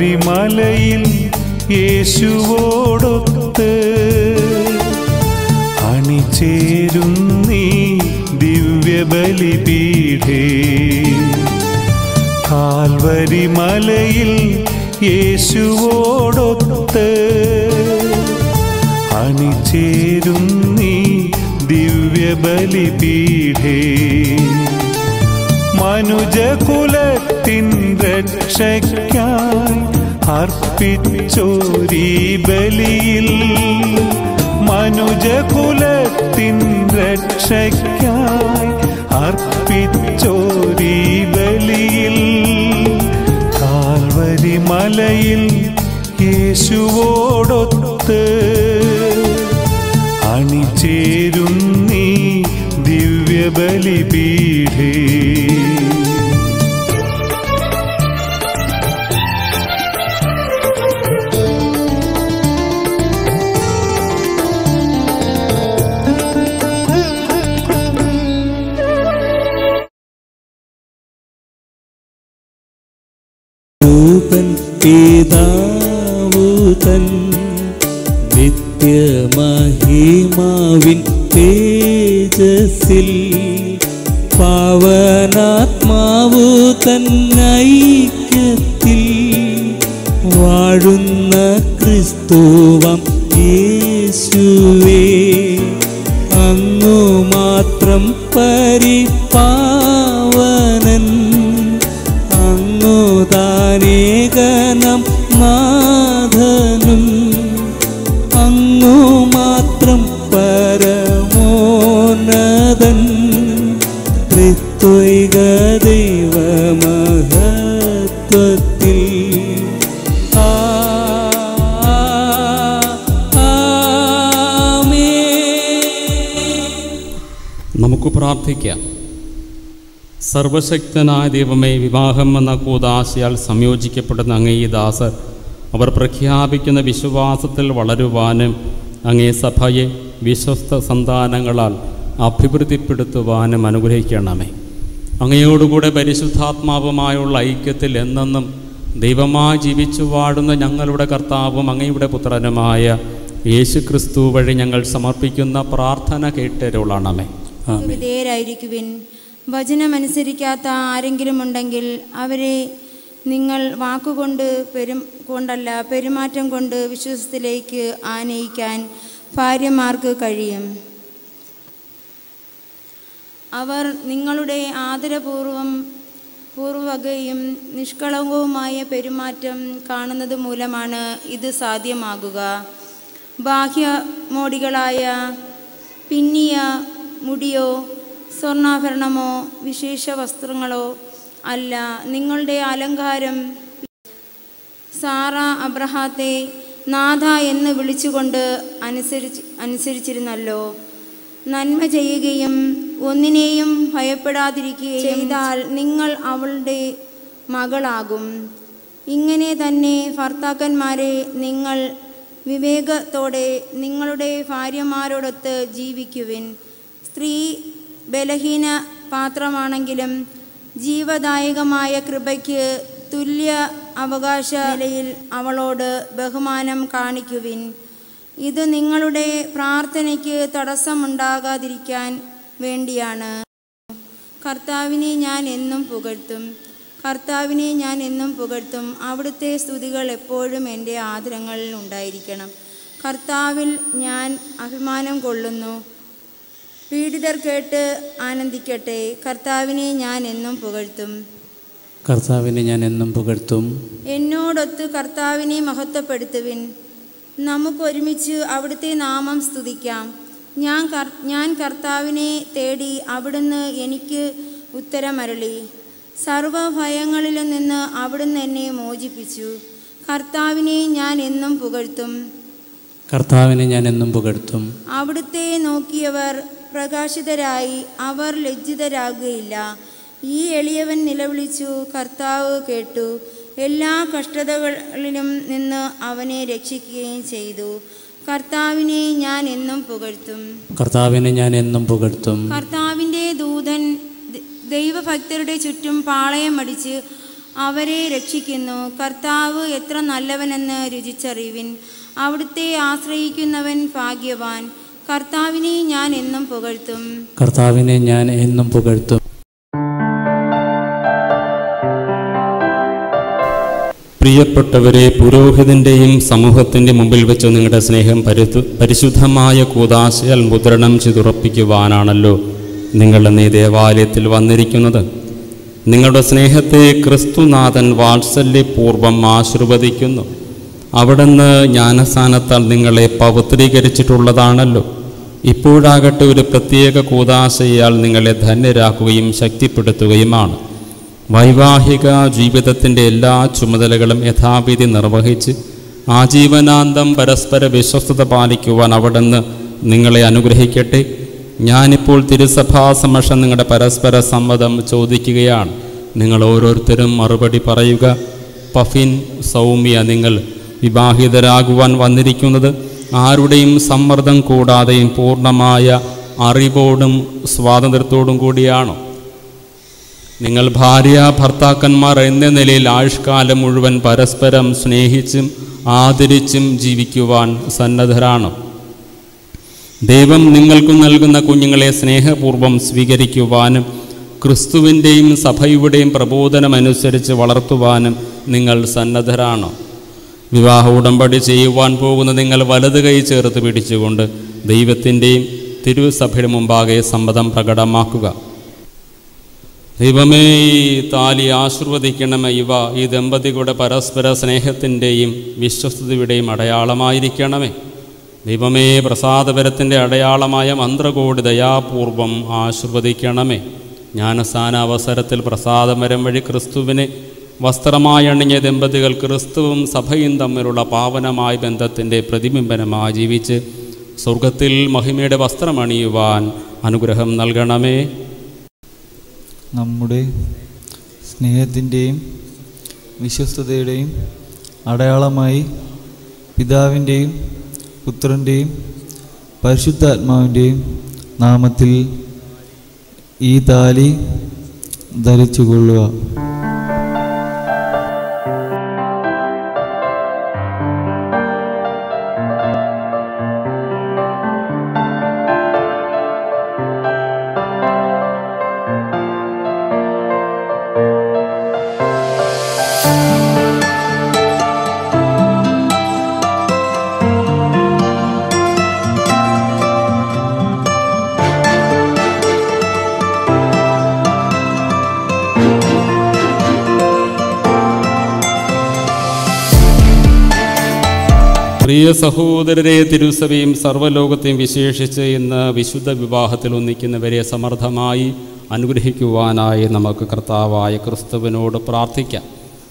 Calvary മലയിൽ യേശുവോടൊത്ത് അണിചേരുന്നീ ദിവ്യബലിപീഠേ Calvary മലയിൽ യേശുവോടൊത്ത് അണിചേരുന്നീ ദിവ്യബലിപീഠേ മനുജകുലത്തിൻ രക്ഷയ്ക്കായി അർപ്പിച്ചോരീ ബലിയിൽ മനുജകുലത്തിൻ രക്ഷയ്ക്കായി അർപ്പിച്ചോരീ ബലിയിൽ കാൽവരി മലയിൽ യേശുവോടൊത്ത് അണിചേരുന്നീ ദിവ്യബലിപീഠേ രൂപൻ പിതാവുതൻ നിത്യമഹിമാവിൻ തേജസ്സിൽ പാവനാത്മാവു തന്നൈക്യത്തിൽ വാഴുന്ന ക്രിസ്തുവം യേശുവേ അങ്ങു മാത്രം പരിപാവനൻ അങ്ങു താനേകനം നാഥനും അങ്ങു മാത്രം പരമോന്നതൻ ത്രിത്വൈക ദൈവമഹത്വത്തിൽ ആ ആമേൻ നമുക്ക് പ്രാർത്ഥിക്കാം സർവശക്തനായ ദൈവമേ വിവാഹം എന്ന കൂതാശയാൽ സംയോജിക്കപ്പെടുന്ന അങ്ങേ ഈ ദാസർ അവർ പ്രഖ്യാപിക്കുന്ന വിശ്വാസത്തിൽ വളരുവാനും അങ്ങേ സഭയെ വിശ്വസ്ത സന്താനങ്ങളാൽ അഭിവൃദ്ധിപ്പെടുത്തുവാനും അനുഗ്രഹിക്കണമേ അങ്ങയോടുകൂടെ പരിശുദ്ധാത്മാവുമായുള്ള ഐക്യത്തിൽ എന്നെന്നും ദൈവമായി ജീവിച്ചു വാഴുന്ന ഞങ്ങളുടെ കർത്താവും അങ്ങയുടെ പുത്രനുമായ യേശു ക്രിസ്തു വഴി ഞങ്ങൾ സമർപ്പിക്കുന്ന പ്രാർത്ഥന കേട്ടരുളണമേ ആമേൻ വിധേയരായിരിക്കുവിൻ വചനമനുസരിക്കാത്ത ആരെങ്കിലും ഉണ്ടെങ്കിൽ അവരെ നിങ്ങൾ വാക്കുകൊണ്ട് പെരും കൊണ്ടല്ല പെരുമാറ്റം കൊണ്ട് വിശ്വാസത്തിലേക്ക് ആനയിക്കാൻ ഭാര്യമാർക്ക് കഴിയും അവർ നിങ്ങളുടെ ആദരപൂർവം പൂർവകയും നിഷ്കളങ്കവുമായ പെരുമാറ്റം കാണുന്നത് മൂലമാണ് ഇത് സാധ്യമാകുക ബാഹ്യമോടികളായ പിന്നിയ മുടിയോ സ്വർണ്ണാഭരണമോ വിശേഷ വസ്ത്രങ്ങളോ അല്ല നിങ്ങളുടെ അലങ്കാരം സാറ അബ്രഹാത്തെ നാഥ എന്ന് വിളിച്ചുകൊണ്ട് അനുസരിച്ച് അനുസരിച്ചിരുന്നല്ലോ നന്മ ചെയ്യുകയും ഒന്നിനെയും ഭയപ്പെടാതിരിക്കുകയും ചെയ്താൽ നിങ്ങൾ അവളുടെ മകളാകും ഇങ്ങനെ തന്നെ ഭർത്താക്കന്മാരെ നിങ്ങൾ വിവേകത്തോടെ നിങ്ങളുടെ ഭാര്യമാരോടൊത്ത് ജീവിക്കുവിൻ സ്ത്രീ ബലഹീന പാത്രമാണെങ്കിലും ജീവദായകമായ കൃപയ്ക്ക് തുല്യ അവകാശ നിലയിൽ അവളോട് ബഹുമാനം കാണിക്കുവിൻ ഇത് നിങ്ങളുടെ പ്രാർത്ഥനയ്ക്ക് തടസ്സമുണ്ടാകാതിരിക്കാൻ വേണ്ടിയാണ് കർത്താവിനെ ഞാൻ എന്നും പുകഴ്ത്തും കർത്താവിനെ ഞാൻ എന്നും പുകഴ്ത്തും അവിടുത്തെ സ്തുതികൾ എപ്പോഴും എൻ്റെ ആദരങ്ങളിൽ ഉണ്ടായിരിക്കണം കർത്താവിൽ ഞാൻ അഭിമാനം കൊള്ളുന്നു പീഡിതർ കേട്ട് ആനന്ദിക്കട്ടെ കർത്താവിനെ ഞാൻ എന്നും പുകഴ്ത്തും കർത്താവിനെ ഞാൻ എന്നും പുകഴ്ത്തും എന്നോടൊത്ത് കർത്താവിനെ മഹത്വപ്പെടുത്തുവിൻ നമുക്കൊരുമിച്ച് അവിടുത്തെ നാമം സ്തുതിക്കാം ഞാൻ കർ ഞാൻ കർത്താവിനെ തേടി അവിടുന്ന് എനിക്ക് ഉത്തരമരളി സർവഭയങ്ങളിൽ നിന്ന് അവിടുന്ന് എന്നെ മോചിപ്പിച്ചു കർത്താവിനെ ഞാൻ എന്നും പുകഴ്ത്തും കർത്താവിനെ ഞാൻ എന്നും പുകഴ്ത്തും അവിടുത്തെ നോക്കിയവർ പ്രകാശിതരായി അവർ ലജ്ജിതരാകുകയില്ല ഈ എളിയവൻ നിലവിളിച്ചു കർത്താവ് കേട്ടു എല്ലാ കഷ്ടതകളിലും നിന്ന് അവനെ രക്ഷിക്കുകയും ചെയ്തു കർത്താവിനെ ഞാൻ എന്നും പുകഴ്ത്തും കർത്താവിനെ ഞാൻ എന്നും പുകഴ്ത്തും കർത്താവിൻ്റെ ദൂതൻ ദ- ദൈവഭക്തരുടെ ചുറ്റും പാളയം അടിച്ച് അവരെ രക്ഷിക്കുന്നു കർത്താവ് എത്ര നല്ലവനെന്ന് രുചിച്ചറിവിൻ അവിടുത്തെ ആശ്രയിക്കുന്നവൻ ഭാഗ്യവാൻ കർത്താവിനെ ഞാൻ എന്നും പുകഴ്ത്തും കർത്താവിനെ ഞാൻ എന്നും പുകഴ്ത്തും പ്രിയപ്പെട്ടവരെ പുരോഹിതന്റെയും സമൂഹത്തിന്റെ മുമ്പിൽ വെച്ച് നിങ്ങളുടെ സ്നേഹം പരിശു പരിശുദ്ധമായ കൂതാശയാൽ മുദ്രണം ചെയ്തുറപ്പിക്കുവാനാണല്ലോ നിങ്ങൾ ഇന്ന് ഈ ദേവാലയത്തിൽ വന്നിരിക്കുന്നത് നിങ്ങളുടെ സ്നേഹത്തെ ക്രിസ്തുനാഥൻ വാത്സല്യപൂർവം ആശീർവദിക്കുന്നു അവിടുന്ന് ജ്ഞാനസ്ഥാനത്താൽ നിങ്ങളെ പവിത്രീകരിച്ചിട്ടുള്ളതാണല്ലോ ഇപ്പോഴാകട്ടെ ഒരു പ്രത്യേക കൂതാശയാൽ നിങ്ങളെ ധന്യരാക്കുകയും ശക്തിപ്പെടുത്തുകയുമാണ് വൈവാഹിക ജീവിതത്തിൻ്റെ എല്ലാ ചുമതലകളും യഥാവിധി നിർവഹിച്ച് ആജീവനാന്തം പരസ്പര വിശ്വസ്തത പാലിക്കുവാൻ അവിടുന്ന് നിങ്ങളെ അനുഗ്രഹിക്കട്ടെ ഞാനിപ്പോൾ തിരുസഭാ സമക്ഷം നിങ്ങളുടെ പരസ്പര സമ്മതം ചോദിക്കുകയാണ് നിങ്ങൾ ഓരോരുത്തരും മറുപടി പറയുക പഫിൻ സൗമ്യ നിങ്ങൾ വിവാഹിതരാകുവാൻ വന്നിരിക്കുന്നത് ആരുടെയും സമ്മർദ്ദം കൂടാതെയും പൂർണ്ണമായ അറിവോടും സ്വാതന്ത്ര്യത്തോടും കൂടിയാണോ നിങ്ങൾ ഭാര്യ ഭർത്താക്കന്മാർ എന്ന നിലയിൽ ആയുഷ്കാലം മുഴുവൻ പരസ്പരം സ്നേഹിച്ചും ആദരിച്ചും ജീവിക്കുവാൻ സന്നദ്ധരാണ് ദൈവം നിങ്ങൾക്ക് നൽകുന്ന കുഞ്ഞുങ്ങളെ സ്നേഹപൂർവ്വം സ്വീകരിക്കുവാനും ക്രിസ്തുവിൻ്റെയും സഭയുടെയും പ്രബോധനമനുസരിച്ച് വളർത്തുവാനും നിങ്ങൾ സന്നദ്ധരാണ് വിവാഹ ഉടമ്പടി ചെയ്യുവാൻ പോകുന്ന നിങ്ങൾ വലത് കൈ ചേർത്ത് പിടിച്ചുകൊണ്ട് ദൈവത്തിൻ്റെയും തിരുസഭയുടെ മുമ്പാകെ സമ്മതം പ്രകടമാക്കുക ദൈവമേ ഈ താലി ആശീർവദിക്കണമേ ഇവ ഈ ദമ്പതികളുടെ പരസ്പര സ്നേഹത്തിൻ്റെയും വിശ്വസ്തതയുടെയും അടയാളമായിരിക്കണമേ ദൈവമേ പ്രസാദപരത്തിൻ്റെ അടയാളമായ മന്ത്രകോടി ദയാപൂർവം ആശീർവദിക്കണമേ ജ്ഞാനസ്ഥാന അവസരത്തിൽ പ്രസാദമരം വഴി ക്രിസ്തുവിനെ വസ്ത്രമായി അണിഞ്ഞ ദമ്പതികൾ ക്രിസ്തുവും സഭയും തമ്മിലുള്ള പാവനമായ ബന്ധത്തിൻ്റെ പ്രതിബിംബനമായി ജീവിച്ച് സ്വർഗത്തിൽ മഹിമയുടെ വസ്ത്രമണിയുവാൻ അനുഗ്രഹം നൽകണമേ നമ്മുടെ സ്നേഹത്തിൻ്റെയും വിശ്വസ്തതയുടെയും അടയാളമായി പിതാവിൻ്റെയും പുത്രൻ്റെയും പരിശുദ്ധാത്മാവിൻ്റെയും നാമത്തിൽ ഈ താലി ധരിച്ചുകൊള്ളുക പ്രിയ സഹോദരരെ തിരുസഭയും സർവ്വലോകത്തെയും വിശേഷിച്ച് ഇന്ന് വിശുദ്ധ വിവാഹത്തിൽ ഒന്നിക്കുന്നവരെ സമർത്ഥമായി അനുഗ്രഹിക്കുവാനായി നമുക്ക് കർത്താവായ ക്രിസ്തുവിനോട് പ്രാർത്ഥിക്കാം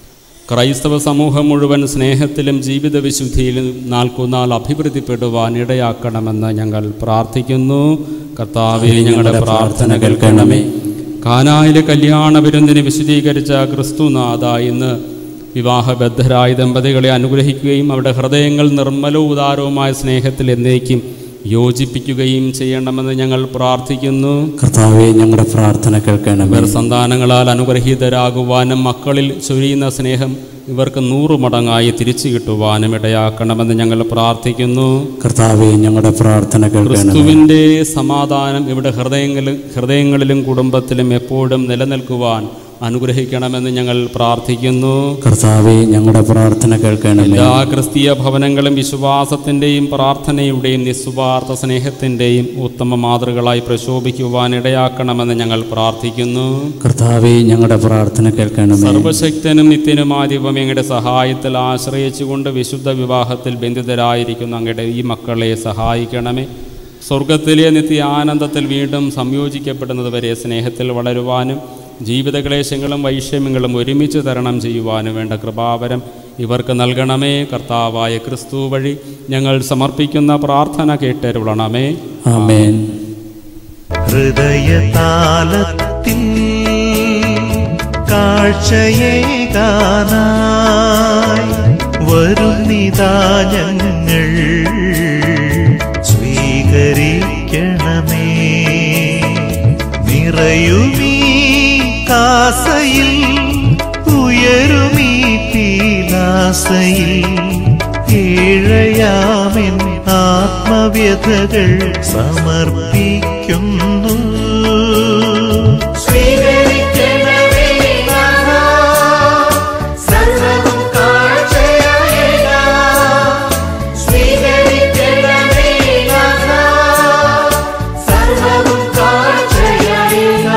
ക്രൈസ്തവ സമൂഹം മുഴുവൻ സ്നേഹത്തിലും ജീവിത വിശുദ്ധിയിലും നാൾക്കുനാൾ അഭിവൃദ്ധിപ്പെടുവാൻ ഇടയാക്കണമെന്ന് ഞങ്ങൾ പ്രാർത്ഥിക്കുന്നു കർത്താവെ ഞങ്ങളുടെ പ്രാർത്ഥന കേൾക്കണമേ കാനായിലെ കല്യാണ വിരുന്നിന് വിശദീകരിച്ച ക്രിസ്തുനാഥ ഇന്ന് വിവാഹബദ്ധരായ ദമ്പതികളെ അനുഗ്രഹിക്കുകയും അവരുടെ ഹൃദയങ്ങൾ നിർമ്മലവും ഉദാരവുമായ സ്നേഹത്തിൽ എന്നേക്കും യോജിപ്പിക്കുകയും ചെയ്യണമെന്ന് ഞങ്ങൾ പ്രാർത്ഥിക്കുന്നു കർത്താവെ ഞങ്ങളുടെ പ്രാർത്ഥന കേൾക്കണമേ ഇവർ സന്താനങ്ങളാൽ അനുഗ്രഹീതരാകുവാനും മക്കളിൽ ചൊരിയുന്ന സ്നേഹം ഇവർക്ക് നൂറു മടങ്ങായി തിരിച്ചു കിട്ടുവാനും ഇടയാക്കണമെന്ന് ഞങ്ങൾ പ്രാർത്ഥിക്കുന്നു കർത്താവെ ഞങ്ങളുടെ പ്രാർത്ഥന കേൾക്കണമേ ക്രിസ്തുവിൻ്റെ സമാധാനം ഇവിടെ ഹൃദയങ്ങളിലും ഹൃദയങ്ങളിലും കുടുംബത്തിലും എപ്പോഴും നിലനിൽക്കുവാൻ അനുഗ്രഹിക്കണമെന്ന് ഞങ്ങൾ പ്രാർത്ഥിക്കുന്നു കർത്താവെ ഞങ്ങളുടെ പ്രാർത്ഥന കേൾക്കണമേ എല്ലാ ക്രിസ്തീയ ഭവനങ്ങളും വിശ്വാസത്തിൻ്റെയും പ്രാർത്ഥനയുടെയും നിസ്വാർത്ഥ സ്നേഹത്തിൻ്റെയും ഉത്തമ മാതൃകളായി പ്രശോഭിക്കുവാൻ ഇടയാക്കണമെന്ന് ഞങ്ങൾ പ്രാർത്ഥിക്കുന്നു കർത്താവെ ഞങ്ങളുടെ പ്രാർത്ഥന കേൾക്കണമേ സർവശക്തനും നിത്യനുമായ ദൈവം അങ്ങയുടെ സഹായത്തിൽ ആശ്രയിച്ചുകൊണ്ട് വിശുദ്ധ വിവാഹത്തിൽ ബന്ധിതരായിരിക്കുന്ന അങ്ങയുടെ ഈ മക്കളെ സഹായിക്കണമേ സ്വർഗത്തിലെ നിത്യ ആനന്ദത്തിൽ വീണ്ടും സംയോജിക്കപ്പെടുന്നതുവരെ സ്നേഹത്തിൽ വളരുവാനും ജീവിതക്ലേശങ്ങളും വൈഷമ്യങ്ങളും ഒരുമിച്ച് തരണം ചെയ്യുവാനും വേണ്ട കൃപാവരം ഇവർക്ക് നൽകണമേ കർത്താവായ ക്രിസ്തു വഴി ഞങ്ങൾ സമർപ്പിക്കുന്ന പ്രാർത്ഥന കേട്ടരുളണമേ ആമേൻ ഹൃദയതാലത്തിൽ കാഴ്ചയേകാനായി വരുന്നിതാ ഞങ്ങൾ സ്വീകരിക്കണമേ നിറയുമീ കാസയിൽ ഉയ ഉയരുമീ പീലാസയിൽ ഏഴയാമിൻ ആത്മവ്യഥകൾ സമർപ്പിക്കുന്നു സ്വീകരിക്കണമേ നാഥാ, സർവ്വവും കാഴ്ചയായേക. സ്വീകരിക്കണമേ നാഥാ, സർവ്വവും കാഴ്ചയായേക.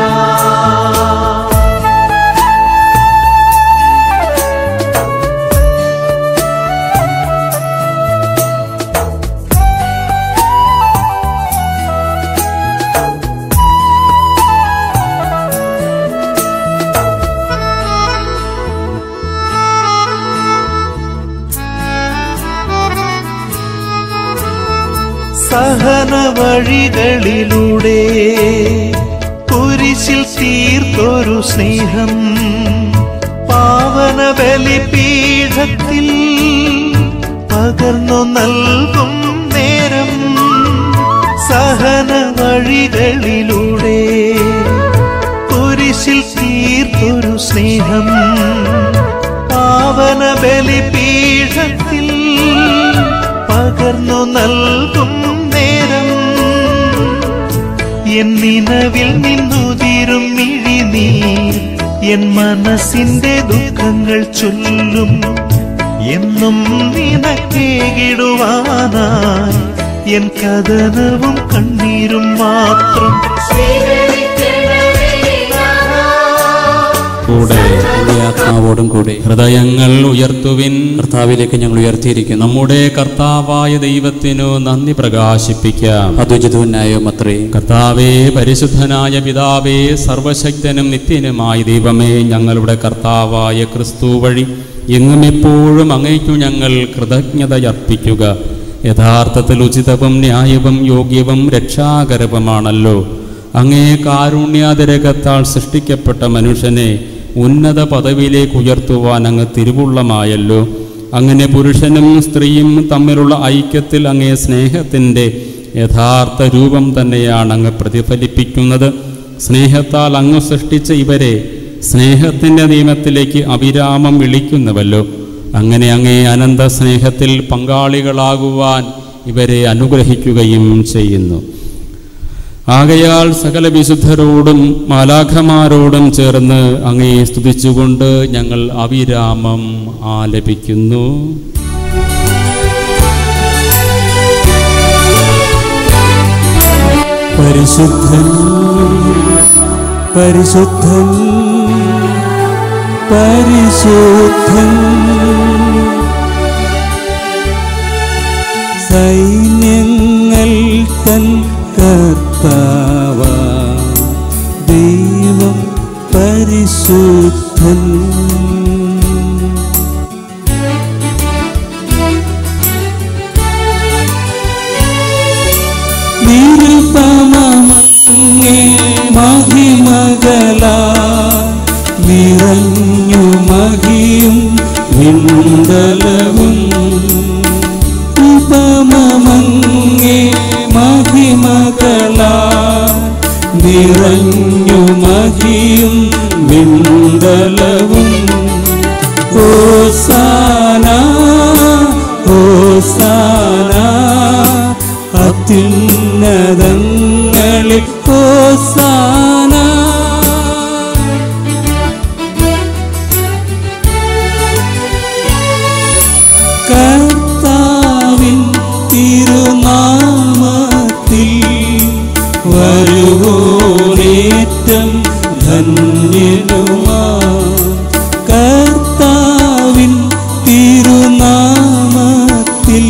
സഹന വഴികളിലൂടെ കുരിശിൽ തീർത്തൊരു സ്നേഹം പാവന ബലിപീഠത്തിൽ പകർന്നു നൽകും നേരം സഹന വഴികളിലൂടെ കുരിശിൽ തീർത്തൊരു സ്നേഹം പാവന ബലിപീഠത്തിൽ പകർന്നു നൽകും നേരം എൻ നിലവിൽ നിന്നുതിരും മിഴിനീർ എൻ മനസ്സിന്റെ ദുഃഖങ്ങൾ ചൊല്ലും എന്നും നിനക്കേകിടുവാനായി എൻ കഥനവും കണ്ണീരും മാത്രം സ്വീകരിക്കണമേ നാഥാ, കൂടെ എന്റെ ആത്മാവോടും കൂടി ഹൃദയങ്ങൾ ഉയർത്തുവിൻ കർത്താവിലേക്ക് ഞങ്ങൾ ഉയർത്തിയിരിക്കുന്നു നമ്മുടെ കർത്താവായ ദൈവത്തിനു നന്ദി പ്രകാശിപ്പിക്കാം അദ്വൈതവുന്നായോ അത്രേ കർത്താവേ പരിശുദ്ധനായ പിതാവേ സർവശക്തനും നിത്യനുമായ ദൈവമേ ഞങ്ങളുടെ കർത്താവായ ക്രിസ്തു വഴി എങ്ങും എപ്പോഴും അങ്ങയ്ക്കു ഞങ്ങൾ കൃതജ്ഞതയർപ്പിക്കുക യഥാർത്ഥത്തിൽ ഉചിതവും ന്യായവും യോഗ്യവും രക്ഷാകരവുമാണല്ലോ അങ്ങേ കാരുണ്യാതിരകത്താൽ സൃഷ്ടിക്കപ്പെട്ട മനുഷ്യനെ ഉന്നത പദവിയിലേക്ക് ഉയർത്തുവാൻ അങ്ങ് തിരുവുള്ളമായല്ലോ അങ്ങനെ പുരുഷനും സ്ത്രീയും തമ്മിലുള്ള ഐക്യത്തിൽ അങ്ങേ സ്നേഹത്തിൻ്റെ യഥാർത്ഥ രൂപം തന്നെയാണ് അങ്ങ് പ്രതിഫലിപ്പിക്കുന്നത് സ്നേഹത്താൽ അങ്ങ് സൃഷ്ടിച്ച ഇവരെ സ്നേഹത്തിൻ്റെ നിയമത്തിലേക്ക് അവിരാമം വിളിക്കുന്നുവല്ലോ അങ്ങനെ അങ്ങേ അനന്ത സ്നേഹത്തിൽ പങ്കാളികളാകുവാൻ ഇവരെ അനുഗ്രഹിക്കുകയും ചെയ്യുന്നു ആകയാൽ സകല വിശുദ്ധരോടും മാലാഖമാരോടും ചേർന്ന് അങ്ങേ സ്തുതിച്ചുകൊണ്ട് ഞങ്ങൾ അവിരാമം ആലപിക്കുന്നു പരിശുദ്ധൻ പരിശുദ്ധൻ പരിശുദ്ധൻ സൈന്യങ്ങൾ തൻ കർത്താവ ദൈവം പരിശുദ്ധൻ നിരുപമങ്ങേ മഹിമകളാ നിറഞ്ഞു മഹിയും വിണ്ടലവും ഉപമമങ്ങേ മഹിമകളാ നിറഞ്ഞു മഹിയും വിണ്ടലവും ഓസാന ഓസാന അത്യുന്നതങ്ങളിൽ ഓസാന കർത്താവിൻ തിരുനാമത്തിൽ വരുവോനേറ്റം ധന്യനുമാ കർത്താവിൻ തിരുനാമത്തിൽ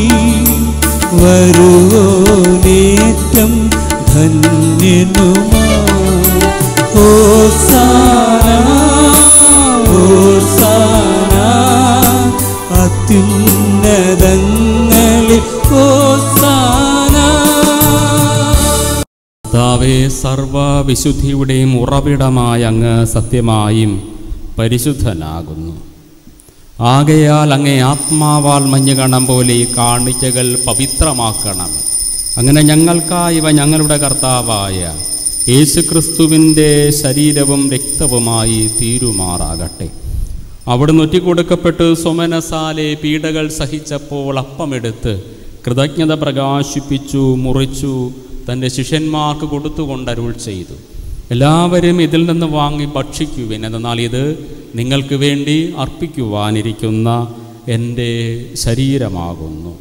വരുവോനേറ്റം ധന്യനുമാ ഓസാന ഓസാന അത്യുന്നതങ്ങളിൽ ഓസാന കർത്താവേ സർവവിശുദ്ധിയുടെയും ഉറവിടമായ അങ്ങ് സത്യമായും പരിശുദ്ധനാകുന്നു ആകയാൽ അങ്ങേ ആത്മാവാൽ മഞ്ഞുകണം പോലെ ഈ കാണിക്കകൾ പവിത്രമാക്കണമേ അങ്ങനെ ഞങ്ങൾക്കായി ഇവ ഞങ്ങളുടെ കർത്താവായ യേശുക്രിസ്തുവിൻ്റെ ശരീരവും രക്തവുമായി തീരുമാറാകട്ടെ അവിടുന്ന് ഒറ്റിക്കൊടുക്കപ്പെട്ട് സൊമനസാലെ പീഡകൾ സഹിച്ചപ്പോൾ അപ്പമെടുത്ത് കൃതജ്ഞത പ്രകാശിപ്പിച്ചു മുറിച്ചു തൻ്റെ ശിഷ്യന്മാർക്ക് കൊടുത്തുകൊണ്ട് അരുൾ ചെയ്തു എല്ലാവരും ഇതിൽ നിന്ന് വാങ്ങി ഭക്ഷിക്കുവിൻ എന്നാൽ ഇത് നിങ്ങൾക്ക് വേണ്ടി അർപ്പിക്കുവാനിരിക്കുന്ന എൻ്റെ ശരീരമാകുന്നു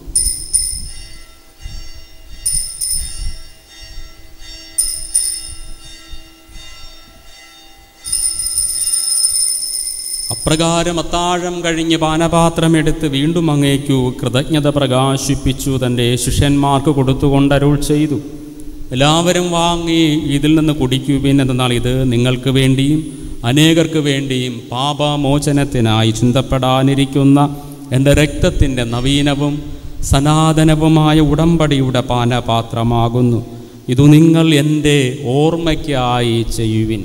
അപ്രകാരം അത്താഴം കഴിഞ്ഞ് പാനപാത്രമെടുത്ത് വീണ്ടും അങ്ങേക്കു കൃതജ്ഞത പ്രകാശിപ്പിച്ചു തൻ്റെ ശിഷ്യന്മാർക്ക് കൊടുത്തുകൊണ്ട് അരുൾ ചെയ്തു എല്ലാവരും വാങ്ങി ഇതിൽ നിന്ന് കുടിക്കുവിൻ എന്നാൽ ഇത് നിങ്ങൾക്ക് വേണ്ടിയും അനേകർക്ക് വേണ്ടിയും പാപമോചനത്തിനായി ചിന്തപ്പെടാനിരിക്കുന്ന എൻ്റെ രക്തത്തിൻ്റെ നവീനവും സനാതനവുമായ ഉടമ്പടിയുടെ പാനപാത്രമാകുന്നു ഇതു നിങ്ങൾ എൻ്റെ ഓർമ്മയ്ക്കായി ചെയ്യുവിൻ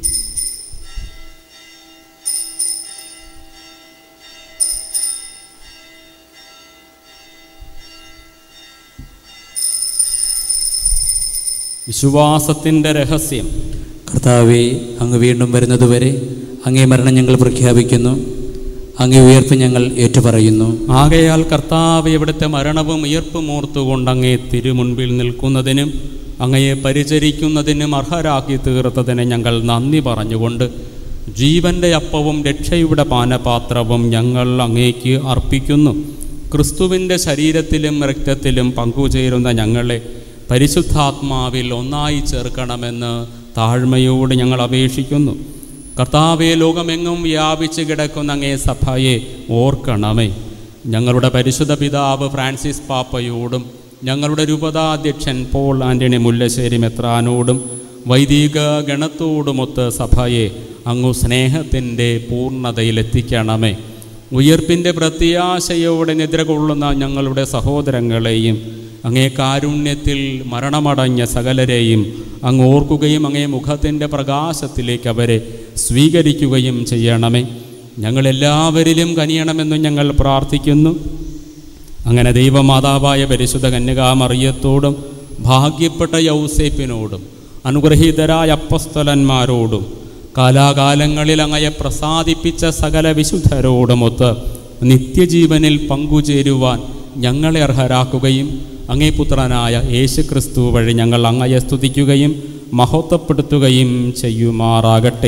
വിശ്വാസത്തിൻ്റെ രഹസ്യം കർത്താവെ അങ്ങ് വീണ്ടും വരുന്നതുവരെ അങ്ങേ മരണം ഞങ്ങൾ പ്രഖ്യാപിക്കുന്നു അങ്ങേ ഉയർപ്പ് ഞങ്ങൾ ഏറ്റുപറയുന്നു ആകയാൽ കർത്താവ് ഇവിടുത്തെ മരണവും ഉയർപ്പും ഓർത്തുകൊണ്ട് അങ്ങേ തിരുമുൻപിൽ നിൽക്കുന്നതിനും അങ്ങയെ പരിചരിക്കുന്നതിനും അർഹരാക്കി തീർത്തതിന് ഞങ്ങൾ നന്ദി പറഞ്ഞുകൊണ്ട് ജീവന്റെ അപ്പവും രക്ഷയുടെ പാനപാത്രവും ഞങ്ങൾ അങ്ങേക്ക് അർപ്പിക്കുന്നു ക്രിസ്തുവിൻ്റെ ശരീരത്തിലും രക്തത്തിലും പങ്കുചേരുന്ന ഞങ്ങളെ പരിശുദ്ധാത്മാവിൽ ഒന്നായി ചേർക്കണമെന്ന് താഴ്മയോട് ഞങ്ങൾ അപേക്ഷിക്കുന്നു കർത്താവെ ലോകമെങ്ങും വ്യാപിച്ച് കിടക്കുന്ന അങ്ങേ സഭയെ ഓർക്കണമേ ഞങ്ങളുടെ പരിശുദ്ധ പിതാവ് ഫ്രാൻസിസ് പാപ്പയോടും ഞങ്ങളുടെ രൂപതാധ്യക്ഷൻ പോൾ ആൻ്റണി മുല്ലശ്ശേരി മെത്രാനോടും വൈദിക ഗണത്തോടുമൊത്ത് സഭയെ അങ്ങു സ്നേഹത്തിൻ്റെ പൂർണ്ണതയിലെത്തിക്കണമേ ഉയർപ്പിൻ്റെ പ്രത്യാശയോടെ നിദ്ര കൊള്ളുന്ന ഞങ്ങളുടെ സഹോദരങ്ങളെയും അങ്ങേ കാരുണ്യത്തിൽ മരണമടഞ്ഞ സകലരെയും അങ്ങ് ഓർക്കുകയും അങ്ങേ മുഖത്തിൻ്റെ പ്രകാശത്തിലേക്ക് അവരെ സ്വീകരിക്കുകയും ചെയ്യണമേ ഞങ്ങളെല്ലാവരിലും കനിയണമെന്നും ഞങ്ങൾ പ്രാർത്ഥിക്കുന്നു അങ്ങനെ ദൈവമാതാവായ പരിശുദ്ധ കന്യകാമറിയത്തോടും ഭാഗ്യപ്പെട്ട യൗസേപ്പിനോടും അനുഗ്രഹീതരായ അപ്പസ്തലന്മാരോടും കാലാകാലങ്ങളിൽ അങ്ങയെ പ്രസാദിപ്പിച്ച സകല വിശുദ്ധരോടുമൊത്ത് നിത്യജീവനിൽ പങ്കുചേരുവാൻ ഞങ്ങളെ അർഹരാക്കുകയും അങ്ങേ പുത്രനായ യേശുക്രിസ്തു വഴി ഞങ്ങൾ അങ്ങയെ സ്തുതിക്കുകയും മഹത്വപ്പെടുത്തുകയും ചെയ്യുമാറാകട്ടെ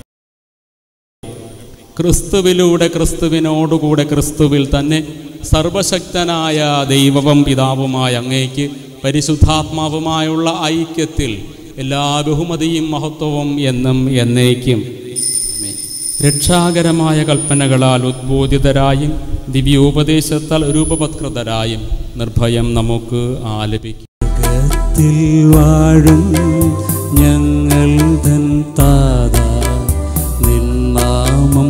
ക്രിസ്തുവിലൂടെ ക്രിസ്തുവിനോടുകൂടെ ക്രിസ്തുവിൽ തന്നെ സർവശക്തനായ ദൈവവും പിതാവുമായ അങ്ങേക്ക് പരിശുദ്ധാത്മാവുമായുള്ള ഐക്യത്തിൽ എല്ലാ ബഹുമതിയും മഹത്വവും എന്നും എന്നേക്കും രക്ഷാകരമായ കൽപ്പനകളാൽ ഉദ്ബോധിതരായും ദിവ്യോപദേശത്താൽ രൂപവത്കൃതരായും നിർഭയം നമുക്ക് ആലപിക്കും സ്വർഗത്തിൽ വാഴും ഞങ്ങൾ തൻ താത നിന്നാമം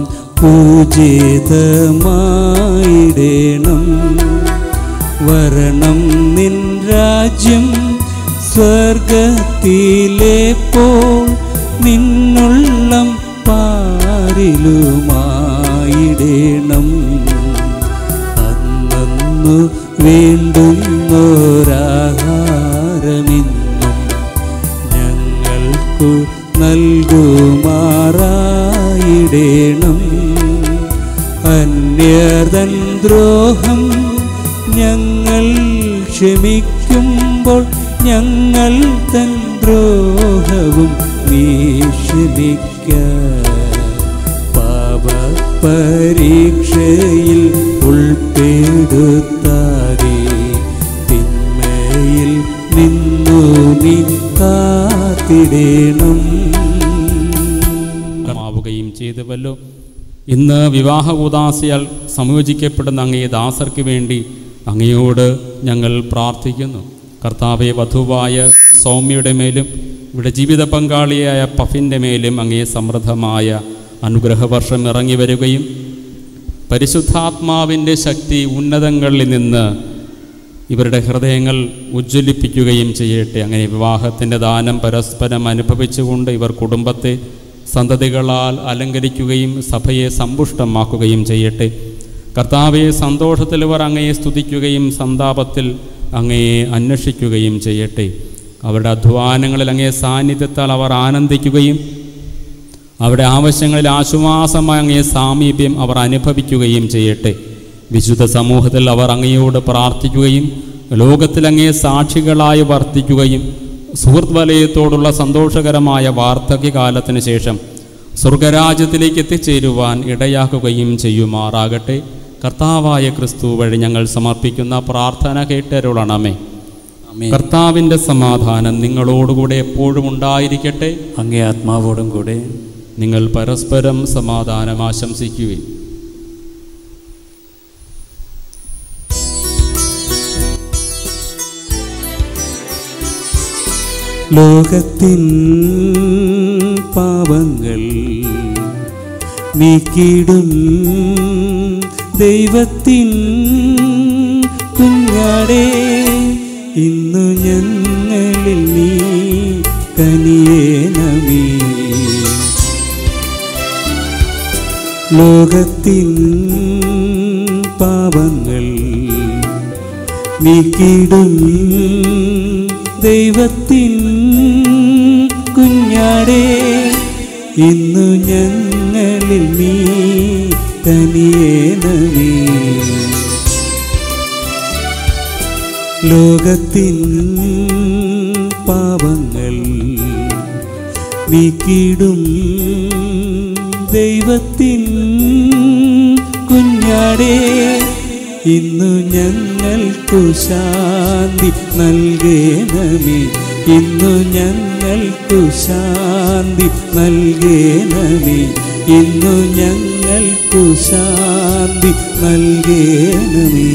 പൂജിതമായിടേണം വരണം നിൻ രാജ്യം സ്വർഗത്തിലെ പോൽ നിന്നുള്ളം പാരിലുമായിടേണം അന്നു വേണ്ടുന്നോരാഹാരമിന്നും ഞങ്ങൾക്കു നൽകുമാറായിടേണം അന്യതൻ ദ്രോഹം ഞങ്ങൾ ക്ഷമിക്കുമ്പോൾ ഞങ്ങൾ തൻ ദ്രോഹവും നീ ക്ഷമിക്ക പാപ പരീക്ഷയിൽ ഉൾപ്പെടുത്താതെ തിന്മയിൽ നിന്നു നീ കാത്തിടേണം മാവുകയും ചെയ്തുവല്ലോ ഇന്ന് വിവാഹ ഉദാസിയാൽ സംയോജിക്കപ്പെടുന്ന അങ്ങേ ദാസർക്ക് വേണ്ടി അങ്ങയോട് ഞങ്ങൾ പ്രാർത്ഥിക്കുന്നു കർത്താവെ വധുവായ സൗമ്യയുടെ മേലും ഇവിടെ ജീവിത പങ്കാളിയായ പഫിൻ്റെ മേലും അങ്ങേ സമൃദ്ധമായ അനുഗ്രഹവർഷം ഇറങ്ങി വരികയും പരിശുദ്ധാത്മാവിൻ്റെ ശക്തി ഉന്നതങ്ങളിൽ നിന്ന് ഇവരുടെ ഹൃദയങ്ങൾ ഉജ്ജ്വലിപ്പിക്കുകയും ചെയ്യട്ടെ അങ്ങനെ വിവാഹത്തിൻ്റെ ദാനം പരസ്പരം അനുഭവിച്ചുകൊണ്ട് ഇവർ കുടുംബത്തെ സന്തതികളാൽ അലങ്കരിക്കുകയും സഭയെ സമ്പുഷ്ടമാക്കുകയും ചെയ്യട്ടെ കർത്താവെ സന്തോഷത്തിൽ ഇവർ അങ്ങയെ സ്തുതിക്കുകയും സന്താപത്തിൽ അങ്ങയെ അന്വേഷിക്കുകയും ചെയ്യട്ടെ അവരുടെ അധ്വാനങ്ങളിൽ അങ്ങേ സാന്നിധ്യത്താൽ അവർ ആനന്ദിക്കുകയും അവരുടെ ആവശ്യങ്ങളിൽ ആശ്വാസമായ അങ്ങേ സാമീപ്യം അവർ അനുഭവിക്കുകയും ചെയ്യട്ടെ വിശുദ്ധ സമൂഹത്തിൽ അവർ അങ്ങയോട് പ്രാർത്ഥിക്കുകയും ലോകത്തിൽ അങ്ങേ സാക്ഷികളായി വർത്തിക്കുകയും സുഹൃത്ത് വലയത്തോടുള്ള സന്തോഷകരമായ വാർദ്ധക്യകാലത്തിന് ശേഷം സ്വർഗരാജ്യത്തിലേക്ക് എത്തിച്ചേരുവാൻ ഇടയാക്കുകയും ചെയ്യുമാറാകട്ടെ കർത്താവായ ക്രിസ്തു വഴി ഞങ്ങൾ സമർപ്പിക്കുന്ന പ്രാർത്ഥന കേട്ടരുളണമേ ആമേൻ. കർത്താവിൻ്റെ സമാധാനം നിങ്ങളോടുകൂടെ എപ്പോഴും ഉണ്ടായിരിക്കട്ടെ അങ്ങേ ആത്മാവോടും കൂടെ നിങ്ങൾ പരസ്പരം സമാധാനം ആശംസിക്കുകയും ലോകത്തിൻ പാപങ്ങൾ നീക്കിടും ദൈവത്തിൻ കുഞ്ഞാടേ ഇന്നു ഞങ്ങളിൽ നീ കനിയേനമേ ലോകത്തിൻ പാപങ്ങൾ നീക്കിടും ദൈവത്തിൻ കുഞ്ഞാടേ ഇന്നു ഞങ്ങളിൽ നീ തനിയേനമേ ലോകത്തിൻ പാപങ്ങൾ നീക്കിടും ദൈവത്തിൻ കുഞ്ഞാടേ ഇന്നു ഞങ്ങൾക്കു ശാന്തി നൽകേണമേ ഇന്നു ഞങ്ങൾക്കു ശാന്തി നൽകേണമേ ഇന്നു ഞങ്ങൾക്കു ശാന്തി നൽകേണമേ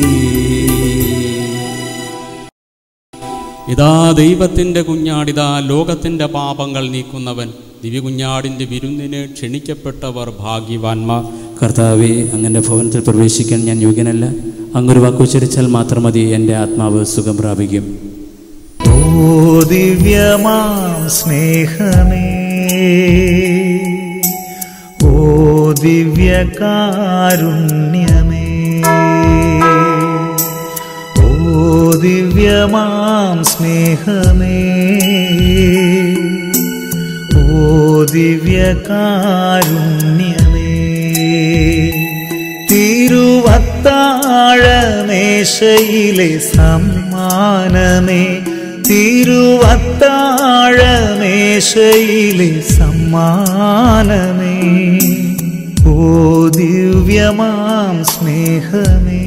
ഇതാ ദൈവത്തിൻ്റെ കുഞ്ഞാടിതാ ലോകത്തിൻ്റെ പാപങ്ങൾ നീക്കുന്നവൻ ദിവ്യകുഞ്ഞാടിൻ്റെ വിരുന്നിന് ക്ഷണിക്കപ്പെട്ടവർ ഭാഗ്യവാന്മാർ കർത്താവെ അങ്ങൻ്റെ ഭവനത്തിൽ പ്രവേശിക്കാൻ ഞാൻ യോഗ്യനല്ല അങ്ങൊരു വാക്കുച്ചരിച്ചാൽ മാത്രം മതി എൻ്റെ ആത്മാവ് സുഖം പ്രാപിക്കും ഓ ദിവ്യമാം സ്നേഹമേ ഓ ദിവ്യകാരുണ്യമേ ഓ ദിവ്യമാം സ്നേഹമേ ഓ ദിവ്യകാരുണ്യമേ തിരുവത്താഴമേശയിലെ സമ്മാനമേ തിരുവത്താഴമേശയിലെ സമ്മാനമേ ഓ ദിവ്യമാം സ്നേഹമേ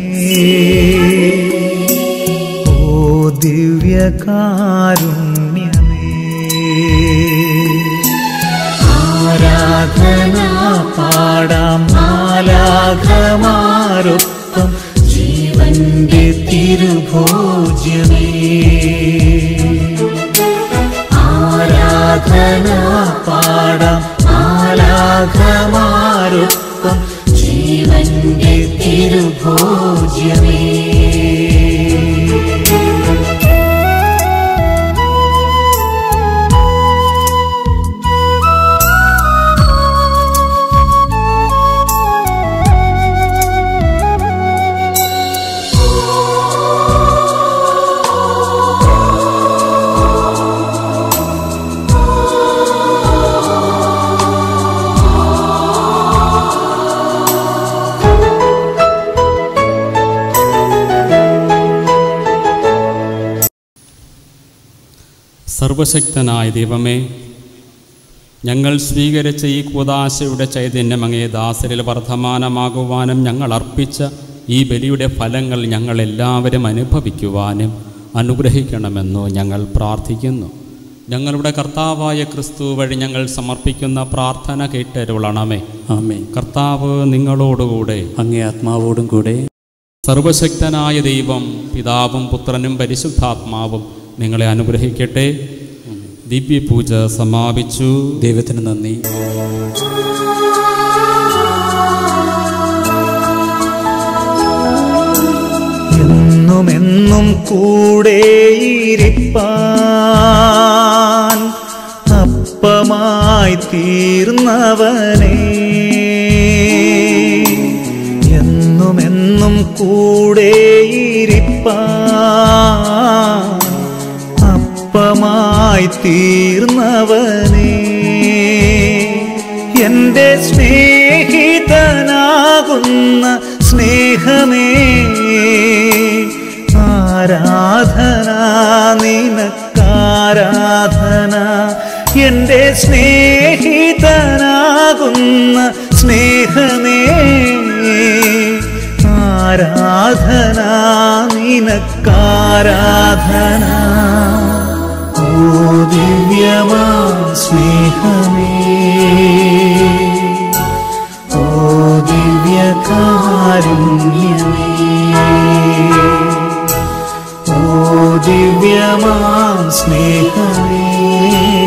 ഓ ദിവ്യകാരുണ്യമേ ആരാധന പാടാം മാലാഘമാരൊപ്പം ജീവന്റെ തിരുഭോജ്യമേ ആരാധന പാടാം മാലാഘമാരൊപ്പം ജീവന്റെ തിരുഭോജ്യമേ സർവശക്തനായ ദൈവമേ ഞങ്ങൾ സ്വീകരിച്ച ഈ കൂതാശയുടെ ചൈതന്യം അങ്ങേ ദാസരിൽ വർദ്ധമാനമാകുവാനും ഞങ്ങൾ അർപ്പിച്ച ഈ ബലിയുടെ ഫലങ്ങൾ ഞങ്ങൾ എല്ലാവരും അനുഭവിക്കുവാനും അനുഗ്രഹിക്കണമെന്നു ഞങ്ങൾ പ്രാർത്ഥിക്കുന്നു ഞങ്ങളുടെ കർത്താവായ ക്രിസ്തു വഴി ഞങ്ങൾ സമർപ്പിക്കുന്ന പ്രാർത്ഥന കേട്ടരുളണമേ ആമേ കർത്താവ് നിങ്ങളോടുകൂടെ അങ്ങേ ആത്മാവോടും കൂടെ സർവശക്തനായ ദൈവം പിതാവും പുത്രനും പരിശുദ്ധാത്മാവും നിങ്ങളെ അനുഗ്രഹിക്കട്ടെ ദിവ്യപൂജ സമാപിച്ചു ദൈവത്തിന് നന്ദി എന്നുമെന്നും കൂടെയിരിപ്പാൻ അപ്പമായി തീർന്നവനേ എന്നുമെന്നും കൂടെയിരിപ്പാൻ അപ്പമായി തീർന്നവനേ എൻ സ്നേഹമേ ആരാധന നിനക്കാരാധന എൻ്റെ സ്നേഹിതനാകുന്ന സ്നേഹമേ ആരാധന നിനക്കാരാധന ഓ ദിവ്യമാ സ്നേഹമേ ഓ ദിവ്യകാരുണ്യമേ ഓ ദിവ്യമാം സ്നേഹമേ